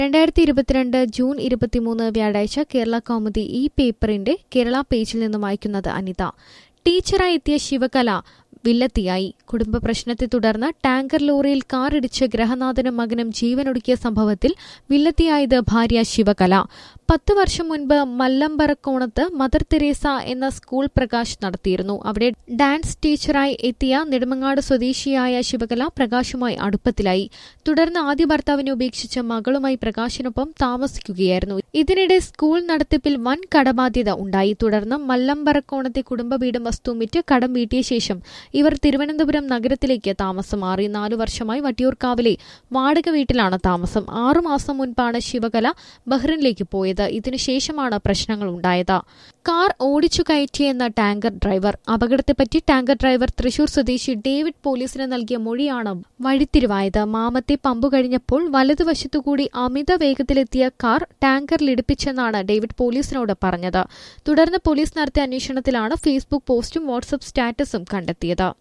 രണ്ടായിരത്തി ഇരുപത്തിരണ്ട് ജൂൺ ഇരുപത്തിമൂന്ന് വ്യാഴാഴ്ച കേരള കൗമുദി ഈ പേപ്പറിന്റെ കേരള പേജിൽ നിന്ന് വായിക്കുന്നത് അനിത ടീച്ചറായി എത്തിയ ശിവകല വില്ലത്തിയായി കുടുംബ പ്രശ്നത്തെ തുടർന്ന് ടാങ്കർ ലോറിയിൽ കാറിടിച്ച് ഗ്രഹനാഥനും മകനും ജീവനൊടുക്കിയ സംഭവത്തിൽ വില്ലത്തിയായത് ഭാര്യ ശിവകല പത്ത് വർഷം മുൻപ് മല്ലമ്പറക്കോണത്ത് മദർ തെരേസ എന്ന സ്കൂൾ പ്രകാശ് നടത്തിയിരുന്നു അവിടെ ഡാൻസ് ടീച്ചറായി എത്തിയ നെടുമങ്ങാട് സ്വദേശിയായ ശിവകല പ്രകാശുമായി അടുപ്പത്തിലായി തുടർന്ന് ആദ്യ ഭർത്താവിനെ ഉപേക്ഷിച്ച് മകളുമായി പ്രകാശിനൊപ്പം താമസിക്കുകയായിരുന്നു ഇതിനിടെ സ്കൂൾ നടത്തിപ്പിൽ വൻ കടബാധ്യത ഉണ്ടായി തുടർന്ന് മല്ലമ്പറക്കോണത്തെ കുടുംബ വീടും വസ്തുവും വിറ്റ് കടം വീട്ടിയ ശേഷം ഇവർ തിരുവനന്തപുരം നഗരത്തിലേക്ക് താമസം മാറി നാലു വർഷമായി വട്ടിയൂർക്കാവിലെ വാടക വീട്ടിലാണ് താമസം ആറുമാസം മുൻപാണ് ശിവകല ബഹ്റിനിലേക്ക് പോയത് ഇതിനുശേഷമാണ് പ്രശ്നങ്ങൾ ഉണ്ടായത് കാർ ഓടിച്ചു കയറ്റിയെന്ന ടാങ്കർ ഡ്രൈവർ അപകടത്തെപ്പറ്റി ടാങ്കർ ഡ്രൈവർ തൃശൂർ സ്വദേശി ഡേവിഡ് പോലീസിന് നൽകിയ മൊഴിയാണ് വഴിത്തിരിവായത് മാമത്തെ പമ്പു കഴിഞ്ഞപ്പോൾ വലതുവശത്തുകൂടി അമിത വേഗത്തിലെത്തിയ കാർ ടാങ്കറിലിടിപ്പിച്ചെന്നാണ് ഡേവിഡ് പോലീസിനോട് പറഞ്ഞത് തുടർന്ന് പോലീസ് നടത്തിയ അന്വേഷണത്തിലാണ് ഫേസ്ബുക്ക് പോസ്റ്റും വാട്സ്ആപ്പ് സ്റ്റാറ്റസും കണ്ടെത്തിയത്